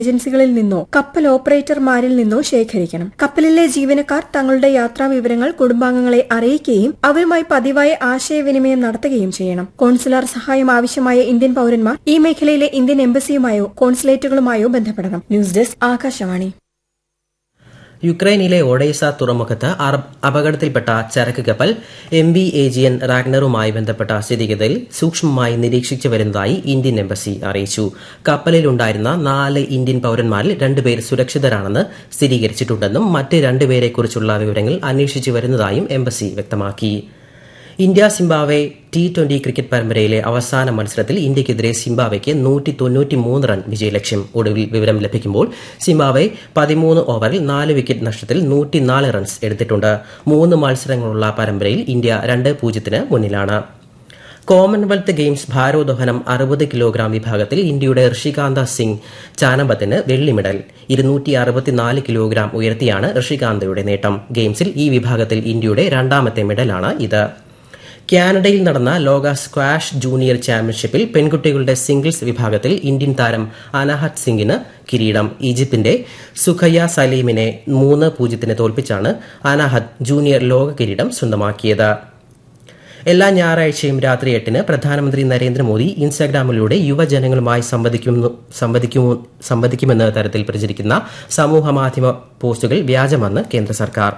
ഏജൻസികളിൽ നിന്നോ കപ്പൽ ഓപ്പറേറ്റർമാരിൽ നിന്നോ ശേഖരിക്കണം കപ്പലിലെ ജീവനക്കാർ തങ്ങളുടെ യാത്രാ വിവരങ്ങൾ കുടുംബാംഗങ്ങളെ അറിയിക്കുകയും അവരുമായി പതിവായി ആശയവിനിമയം നടത്തുകയും ചെയ്യണം കോൺസുലാർ സഹായം ആവശ്യമായ ഇന്ത്യൻ പൌരന്മാർ ഈ മേഖലയിലെ ഇന്ത്യൻ എംബസിയുമായോ കോൺസുലേറ്റുകളുമായോ ബന്ധപ്പെടണം ന്യൂസ് ഡെസ്ക് ആകാശവാണി യുക്രൈനിലെ ഒഡേസ തുറമുഖത്ത് അറബ് അപകടത്തിൽപ്പെട്ട ചരക്ക് കപ്പൽ എം വി ഏജിയൻ റാഗ്നറുമായി ബന്ധപ്പെട്ട സ്ഥിതിഗതിയിൽ സൂക്ഷ്മമായി നിരീക്ഷിച്ചു വരുന്നതായി ഇന്ത്യൻ എംബസി അറിയിച്ചു കപ്പലിലുണ്ടായിരുന്ന നാല് ഇന്ത്യൻ പൌരന്മാരിൽ രണ്ടുപേർ സുരക്ഷിതരാണെന്ന് സ്ഥിരീകരിച്ചിട്ടുണ്ടെന്നും മറ്റ് രണ്ടുപേരെക്കുറിച്ചുള്ള വിവരങ്ങൾ അന്വേഷിച്ചു വരുന്നതായും എംബസി വ്യക്തമാക്കി India Zimbabwe T twenty cricket പരമ്പരയിലെ അവസാന മത്സരത്തിൽ ഇന്ത്യക്കെതിരെ സിംബാബ്വെക്ക് നൂറ്റി തൊണ്ണൂറ്റിമൂന്ന് റൺ വിജയലക്ഷ്യം ഒടുവിൽ വിവരം ലഭിക്കുമ്പോൾ സിംബാബ്വെ പതിമൂന്ന് ഓവറിൽ നാല് വിക്കറ്റ് നഷ്ടത്തിൽ നൂറ്റിനാല് റൺസ് എടുത്തിട്ടുണ്ട് മൂന്ന് മത്സരങ്ങളുള്ള പരമ്പരയിൽ ഇന്ത്യ രണ്ട് പൂജ്യത്തിന് മുന്നിലാണ് കോമൺവെൽത്ത് ഗെയിംസ് ഭാരോദ്വഹനം അറുപത് കിലോഗ്രാം വിഭാഗത്തിൽ ഇന്ത്യയുടെ ഋഷികാന്ത സിംഗ് ചാനബത്തിന് വെള്ളി മെഡൽ ഇരുന്നൂറ്റി അറുപത്തിനാല് കിലോഗ്രാം ഉയർത്തിയാണ് ഋഷികാന്തയുടെ നേട്ടം ഗെയിംസിൽ ഈ വിഭാഗത്തിൽ ഇന്ത്യയുടെ രണ്ടാമത്തെ മെഡലാണ് ഇത് കാനഡയിൽ നടന്ന ലോക സ്ക്വാഷ് ജൂനിയർ ചാമ്പ്യൻഷിപ്പിൽ പെൺകുട്ടികളുടെ സിംഗിൾസ് വിഭാഗത്തിൽ ഇന്ത്യൻ താരം അനഹത് സിംഗിന് കിരീടം ഈജിപ്തിന്റെ സുഖയ്യ സലീമിനെ മൂന്ന് പൂജ്യത്തിന് തോൽപ്പിച്ചാണ് അനഹത് ജൂനിയർ ലോക കിരീടം സ്വന്തമാക്കിയത് എല്ലാ ഞായറാഴ്ചയും രാത്രി എട്ടിന് പ്രധാനമന്ത്രി നരേന്ദ്രമോദി ഇൻസ്റ്റാഗ്രാമിലൂടെ യുവജനങ്ങളുമായി സംവദിക്കുമെന്ന തരത്തിൽ പ്രചരിക്കുന്ന സമൂഹ മാധ്യമ പോസ്റ്റുകൾ വ്യാജമെന്ന് കേന്ദ്ര സർക്കാർ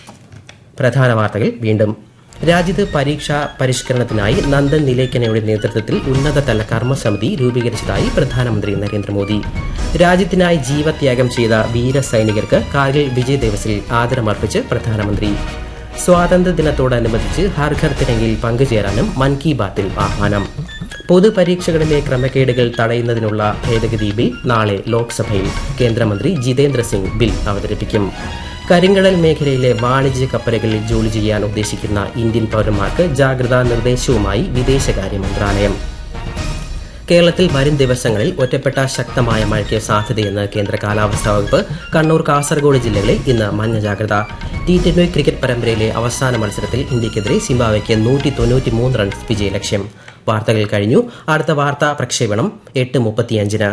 പ്രധാന വാർത്തകൾ വീണ്ടും രാജ്യത്ത് പരീക്ഷാ പരിഷ്കരണത്തിനായി നന്ദൻ നിലേക്കനയുടെ നേതൃത്വത്തിൽ ഉന്നതതല കർമ്മസമിതി രൂപീകരിച്ചതായി പ്രധാനമന്ത്രി നരേന്ദ്രമോദി രാജ്യത്തിനായി ജീവത്യാഗം ചെയ്ത വീര സൈനികർക്ക് കാർഗിൽ വിജയ് ദിവസിൽ ആദരമർപ്പിച്ച് പ്രധാനമന്ത്രി സ്വാതന്ത്ര്യദിനത്തോടനുബന്ധിച്ച് ഹർ ഘർ തിരങ്കിൽ പങ്കുചേരാനും മൻ കി ബാത്തിൽ ആഹ്വാനം പൊതുപരീക്ഷകളിലെ ക്രമക്കേടുകൾ തടയുന്നതിനുള്ള ഭേദഗതി ബിൽ നാളെ ലോക്സഭയിൽ കേന്ദ്രമന്ത്രി ജിതേന്ദ്ര സിംഗ് ബിൽ അവതരിപ്പിക്കും കരിങ്കടൽ മേഖലയിലെ വാണിജ്യ കപ്പലുകളിൽ ജോലി ചെയ്യാൻ ഉദ്ദേശിക്കുന്ന ഇന്ത്യൻ പൌരന്മാർക്ക് ജാഗ്രതാ നിർദ്ദേശവുമായി വിദേശകാര്യ മന്ത്രാലയം കേരളത്തിൽ വരും ദിവസങ്ങളിൽ ഒറ്റപ്പെട്ട ശക്തമായ മഴയ്ക്ക് സാധ്യതയെന്ന് കേന്ദ്ര കാലാവസ്ഥാ വകുപ്പ് കണ്ണൂർ കാസർഗോഡ് ജില്ലകളിൽ ഇന്ന് മഞ്ഞ ജാഗ്രത ടി ട്വന്റി ക്രിക്കറ്റ് പരമ്പരയിലെ അവസാന മത്സരത്തിൽ ഇന്ത്യക്കെതിരെ സിംബാബ്വെക്ക് നൂറ്റി തൊണ്ണൂറ്റിമൂന്ന് റൺസ് വിജയലക്ഷ്യം വാർത്തകൾ കഴിഞ്ഞു അടുത്ത വാർത്താ പ്രക്ഷേപണം എട്ട് മുപ്പത്തിയഞ്ചിന്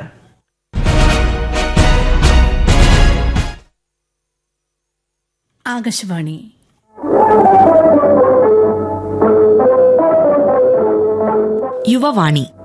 ആകാശവാണി യുവവാണി